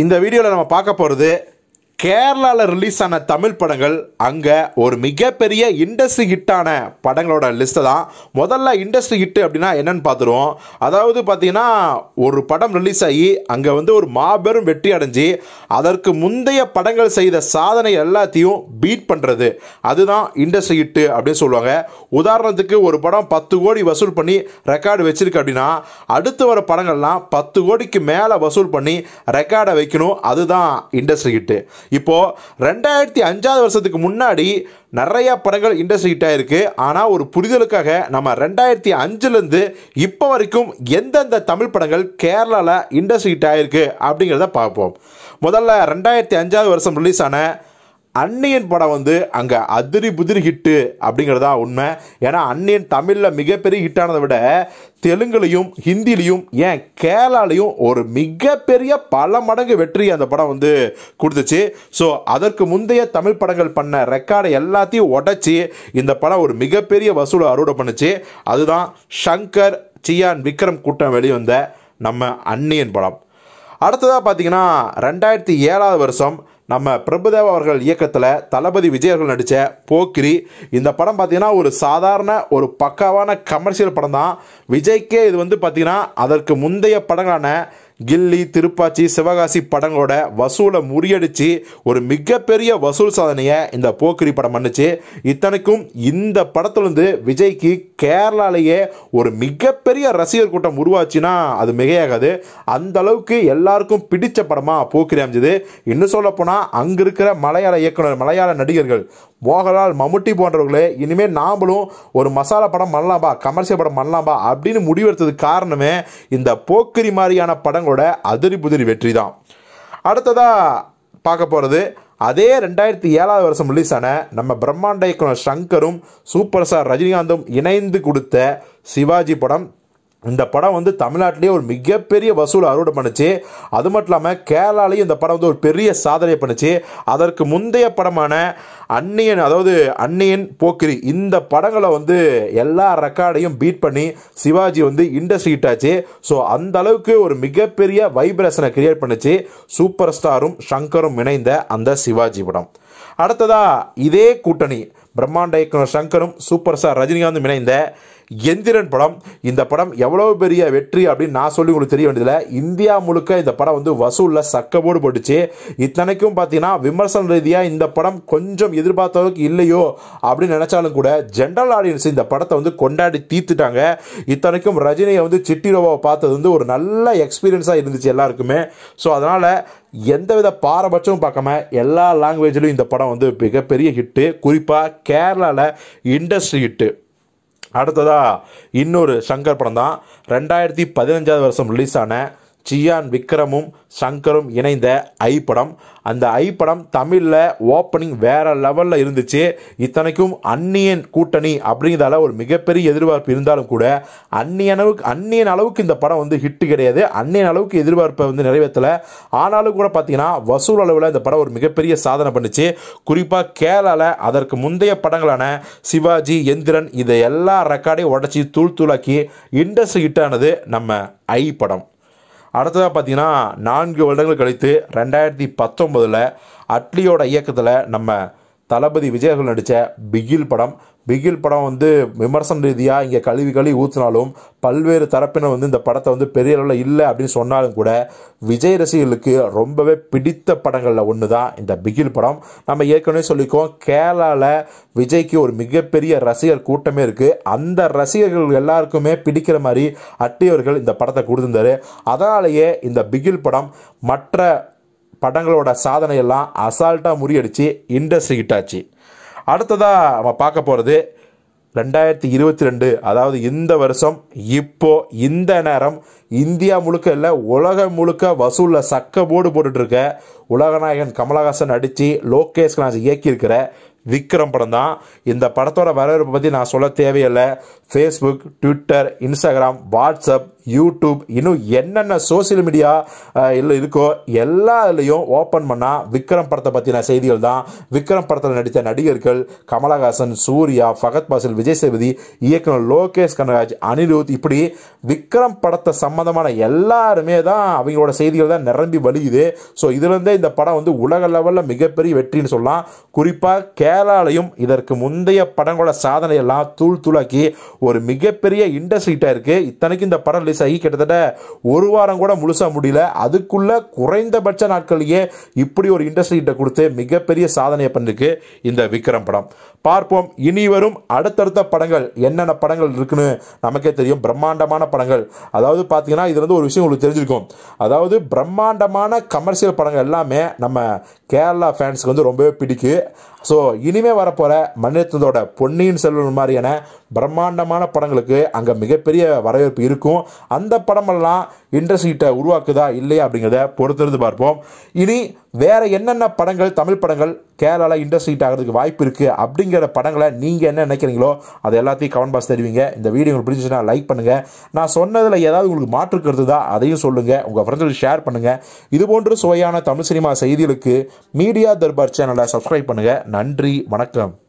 இந்த வீடியோவில் நம்ம பார்க்க போகிறது கேரளாவில் ரிலீஸ் ஆன தமிழ் படங்கள் அங்கே ஒரு மிகப்பெரிய இண்டஸ்ட்ரி ஹிட்டான படங்களோட லிஸ்ட்டை தான் முதல்ல இண்டஸ்ட்ரி ஹிட் அப்படின்னா என்னன்னு பார்த்துருவோம் அதாவது பார்த்தீங்கன்னா ஒரு படம் ரிலீஸ் ஆகி அங்கே வந்து ஒரு மாபெரும் வெற்றி அடைஞ்சு அதற்கு முந்தைய படங்கள் செய்த சாதனை எல்லாத்தையும் பீட் பண்ணுறது அதுதான் இண்டஸ்ட்ரி ஹிட்டு அப்படின்னு சொல்லுவாங்க உதாரணத்துக்கு ஒரு படம் பத்து கோடி வசூல் பண்ணி ரெக்கார்டு வச்சிருக்கு அப்படின்னா அடுத்து வர படங்கள்லாம் பத்து கோடிக்கு மேலே வசூல் பண்ணி ரெக்கார்டை வைக்கணும் அதுதான் இண்டஸ்ட்ரி ஹிட்டு இப்போ ரெண்டாயிரத்தி அஞ்சாவது வருஷத்துக்கு முன்னாடி நிறைய படங்கள் இண்டஸ்ட்ரி ஹிட் ஆயிருக்கு ஆனால் ஒரு புரிதலுக்காக நம்ம ரெண்டாயிரத்தி அஞ்சுலேருந்து இப்போ வரைக்கும் எந்தெந்த தமிழ் படங்கள் கேரளாவில் இண்டஸ்ட்ரி ஹிட் ஆயிருக்கு அப்படிங்கிறத பார்ப்போம் முதல்ல ரெண்டாயிரத்தி அஞ்சாவது வருஷம் ரிலீஸ் ஆன அன்னியன் படம் வந்து அங்கே அதிரி புதிரி ஹிட்டு அப்படிங்கிறது தான் உண்மை ஏன்னா அன்னியன் தமிழில் மிகப்பெரிய ஹிட்டானதை விட தெலுங்குலையும் ஹிந்திலையும் ஏன் கேரளாலையும் ஒரு மிகப்பெரிய பல மடங்கு வெற்றி அந்த படம் வந்து கொடுத்துச்சு ஸோ அதற்கு முந்தைய தமிழ் படங்கள் பண்ண ரெக்கார்டை எல்லாத்தையும் உடச்சி இந்த படம் ஒரு மிகப்பெரிய வசூலை அறுவடை பண்ணுச்சு அதுதான் ஷங்கர் சியான் விக்ரம் கூட்டம் வெளிவந்த நம்ம அன்னியன் படம் அடுத்ததாக பார்த்தீங்கன்னா ரெண்டாயிரத்தி ஏழாவது வருஷம் நம்ம பிரபுதேவா அவர்கள் இயக்கத்தில் தளபதி விஜய் அவர்கள் நடித்த போக்கிரி இந்த படம் பார்த்தீங்கன்னா ஒரு சாதாரண ஒரு பக்காவான கமர்ஷியல் படம் தான் விஜய்க்கே இது வந்து பார்த்தீங்கன்னா அதற்கு முந்தைய படங்களான கில்லி திருப்பாச்சி சிவகாசி படங்களோட வசூலை முறியடிச்சு ஒரு மிகப்பெரிய வசூல் சாதனையை இந்த போக்கிரி படம் பண்ணுச்சு இத்தனைக்கும் இந்த படத்துலேருந்து விஜய்க்கு கேரளாலேயே ஒரு மிகப்பெரிய ரசிகர் கூட்டம் உருவாச்சுன்னா அது மிகையாகாது அந்த அளவுக்கு எல்லாருக்கும் பிடிச்ச படமாக போக்கிரி அமைஞ்சது இன்னும் சொல்ல போனால் அங்கே இருக்கிற மலையாள இயக்குனர் மலையாள நடிகர்கள் மோகன்லால் மம்முட்டி போன்றவர்களே இனிமேல் நாமளும் ஒரு மசாலா படம் பண்ணலாம்பா கமர்ஷியல் படம் பண்ணலாம்பா அப்படின்னு முடிவெடுத்ததுக்கு காரணமே இந்த போக்கிரி மாதிரியான படங்களோட அதிரி புதிரி வெற்றி தான் அடுத்ததாக பார்க்க போகிறது அதே ரெண்டாயிரத்தி ஏழாவது வருஷம் ரிலீஸ் ஆன நம்ம பிரம்மாண்ட இயக்குனர் சங்கரும் சூப்பர் ஸ்டார் ரஜினிகாந்தும் இணைந்து கொடுத்த சிவாஜி படம் இந்த படம் வந்து தமிழ்நாட்டிலேயே ஒரு மிகப்பெரிய வசூல் அறுவடை பண்ணுச்சு அது மட்டும் இல்லாமல் கேரளாலேயும் இந்த படம் வந்து ஒரு பெரிய சாதனை பண்ணுச்சு அதற்கு முந்தைய படமான அன்னியன் அதாவது அன்னியன் போக்கிரி இந்த படங்களை வந்து எல்லா ரெக்கார்டையும் பீட் பண்ணி சிவாஜி வந்து இண்டஸ்ட்ரி ஹிட் ஆச்சு ஸோ அந்த அளவுக்கு ஒரு மிகப்பெரிய வைப்ரேஷனை கிரியேட் பண்ணுச்சு சூப்பர் ஸ்டாரும் சங்கரும் இணைந்த அந்த சிவாஜி படம் அடுத்ததா இதே கூட்டணி பிரம்மாண்ட இயக்குனர் சங்கரும் சூப்பர் ஸ்டார் ரஜினிகாந்தும் இணைந்த எந்திரன் படம் இந்த படம் எவ்வளவு பெரிய வெற்றி அப்படின்னு நான் சொல்லி உங்களுக்கு தெரிய வேண்டியதில்லை இந்தியா முழுக்க இந்த படம் வந்து வசூலில் சக்கபோடு போட்டுச்சு இத்தனைக்கும் பார்த்தீங்கன்னா விமர்சன ரீதியாக இந்த படம் கொஞ்சம் எதிர்பார்த்த அளவுக்கு இல்லையோ அப்படின்னு நினைச்சாலும் கூட ஜென்ரல் ஆடியன்ஸ் இந்த படத்தை வந்து கொண்டாடி தீர்த்துட்டாங்க இத்தனைக்கும் ரஜினியை வந்து சிட்டிரோவை பார்த்தது வந்து ஒரு நல்ல எக்ஸ்பீரியன்ஸாக இருந்துச்சு எல்லாருக்குமே ஸோ அதனால் எந்தவித பாரபட்சமும் பார்க்காம எல்லா லாங்குவேஜ்லையும் இந்த படம் வந்து மிகப்பெரிய ஹிட்டு குறிப்பாக கேரளாவில் இண்டஸ்ட்ரி ஹிட்டு அடுத்ததா இன்னொரு சங்கர் படம் தான் ரெண்டாயிரத்தி பதினஞ்சாவது வருஷம் ரிலீஸ் ஆன சியான் விக்ரமும் சங்கரும் இணைந்த ஐ படம் அந்த ஐ படம் தமிழில் ஓப்பனிங் வேற லெவலில் இருந்துச்சு இத்தனைக்கும் அந்நியன் கூட்டணி அப்படிங்கிறதால ஒரு மிகப்பெரிய எதிர்பார்ப்பு இருந்தாலும் கூட அந்நிய அளவுக்கு அந்நியன் அளவுக்கு இந்த படம் வந்து ஹிட் கிடையாது அந்நியன் அளவுக்கு எதிர்பார்ப்பை வந்து நிறைவேற்றலை ஆனாலும் கூட பார்த்தீங்கன்னா வசூல் அளவில் இந்த படம் ஒரு மிகப்பெரிய சாதனை பண்ணுச்சு குறிப்பாக கேரளாவில் அதற்கு முந்தைய படங்களான சிவாஜி எந்திரன் இதை எல்லா ரெக்கார்டையும் உடச்சி தூள் தூளாக்கி இண்டஸ்ட்ரி ஹிட் ஆனது நம்ம ஐ படம் அடுத்ததாக பார்த்தீங்கன்னா நான்கு வருடங்கள் கழித்து ரெண்டாயிரத்தி பத்தொம்போதில் அட்லியோட இயக்கத்தில் நம்ம தளபதி விஜய் அவர்கள் நடித்த பிகில் படம் பிகில் படம் வந்து விமர்சன ரீதியாக இங்கே கழுவி கழுவி ஊற்றினாலும் பல்வேறு தரப்பினர் வந்து இந்த படத்தை வந்து பெரிய அளவில் இல்லை அப்படின்னு சொன்னாலும் கூட விஜய் ரசிகர்களுக்கு ரொம்பவே பிடித்த படங்களில் ஒன்று தான் இந்த பிகில் படம் நம்ம ஏற்கனவே சொல்லிக்கோம் கேரளாவில் விஜய்க்கு ஒரு மிகப்பெரிய ரசிகர் கூட்டமே இருக்குது அந்த ரசிகர்கள் எல்லாருக்குமே பிடிக்கிற மாதிரி அட்டியவர்கள் இந்த படத்தை கொடுத்துருந்தாரு அதனாலேயே இந்த பிகில் படம் மற்ற படங்களோட சாதனையெல்லாம் அசால்ட்டாக முறியடிச்சு இண்டஸ்ட்ரி ஹிட் ஆச்சு அடுத்ததாக நம்ம பார்க்க போகிறது ரெண்டாயிரத்தி இருபத்தி ரெண்டு அதாவது இந்த வருஷம் இப்போ இந்த நேரம் இந்தியா முழுக்க இல்லை உலகம் முழுக்க வசூலில் சக்க போர்டு போட்டுட்ருக்க உலகநாயகன் கமலஹாசன் நடித்து லோகேஷ் கனாஜ் இயக்கியிருக்கிற விக்ரம் படம் தான் இந்த படத்தோட வரவேற்பை பற்றி நான் சொல்ல தேவையில்லை Facebook Twitter Instagram WhatsApp YouTube இன்னும் என்னென்ன சோசியல் மீடியா இல்லை இருக்கோ எல்லா இதுலேயும் ஓப்பன் பண்ணால் விக்ரம் படத்தை பற்றின செய்திகள் தான் விக்ரம் படத்தில் நடித்த நடிகர்கள் கமலஹாசன் சூர்யா ஃபகத் பாசில் விஜய் சேதுபதி இயக்குனர் லோகேஷ் கனராஜ் அனிருத் இப்படி விக்ரம் படத்தை சம்மந்த சம்மந்தமான எல்லாருமே தான் அவங்களோட செய்திகள் தான் நிரம்பி வழியுது ஸோ இதுலேருந்தே இந்த படம் வந்து உலக லெவலில் மிகப்பெரிய வெற்றின்னு சொல்லலாம் குறிப்பாக கேரளாலையும் இதற்கு முந்தைய படங்களோட சாதனை எல்லாம் தூள் தூளாக்கி ஒரு மிகப்பெரிய இண்டஸ்ட்ரிட்டாக இருக்குது இத்தனைக்கும் இந்த படம் ரிலீஸ் ஆகி கிட்டத்தட்ட ஒரு வாரம் கூட முழுசாக முடியல அதுக்குள்ள குறைந்தபட்ச நாட்கள்லேயே இப்படி ஒரு இண்டஸ்ட்ரி கிட்ட கொடுத்து மிகப்பெரிய சாதனையை பண்ணிருக்கு இந்த விக்ரம் படம் பார்ப்போம் இனி வரும் அடுத்தடுத்த படங்கள் என்னென்ன படங்கள் இருக்குன்னு நமக்கே தெரியும் பிரம்மாண்டமான படங்கள் அதாவது பார்த்தீங்கன்னா இதுல இருந்து ஒரு விஷயம் உங்களுக்கு தெரிஞ்சிருக்கும் அதாவது பிரம்மாண்டமான கமர்ஷியல் படங்கள் எல்லாமே நம்ம கேரளா ஃபேன்ஸுக்கு வந்து ரொம்பவே பிடிக்கு ஸோ இனிமே வரப்போகிற மன்னித்ததோட பொன்னியின் செல்வன் மாதிரியான பிரம்மாண்டமான படங்களுக்கு அங்கே மிகப்பெரிய வரவேற்பு இருக்கும் அந்த படமெல்லாம் இண்டஸ்ட்ரிகிட்ட உருவாக்குதா இல்லையா அப்படிங்கிறத பொறுத்திருந்து பார்ப்போம் இனி வேற என்னென்ன படங்கள் தமிழ் படங்கள் கேரளாவில் இண்டஸ்ட்ரி ஹிட் ஆகிறதுக்கு வாய்ப்பு இருக்குது அப்படிங்கிற படங்களை நீங்கள் என்ன நினைக்கிறீங்களோ அதை எல்லாத்தையும் கமெண்ட் பாக்ஸ் தெரிவிங்க இந்த வீடியோ உங்களுக்கு பிடிச்சிச்சுன்னா லைக் பண்ணுங்கள் நான் சொன்னதில் ஏதாவது உங்களுக்கு மாற்று கருத்து தான் அதையும் சொல்லுங்கள் உங்கள் ஃப்ரெண்ட்ஸுக்கு ஷேர் பண்ணுங்கள் இது போன்ற சுவையான தமிழ் சினிமா செய்திகளுக்கு மீடியா தர்பார் சேனலை சப்ஸ்கிரைப் பண்ணுங்கள் நன்றி வணக்கம்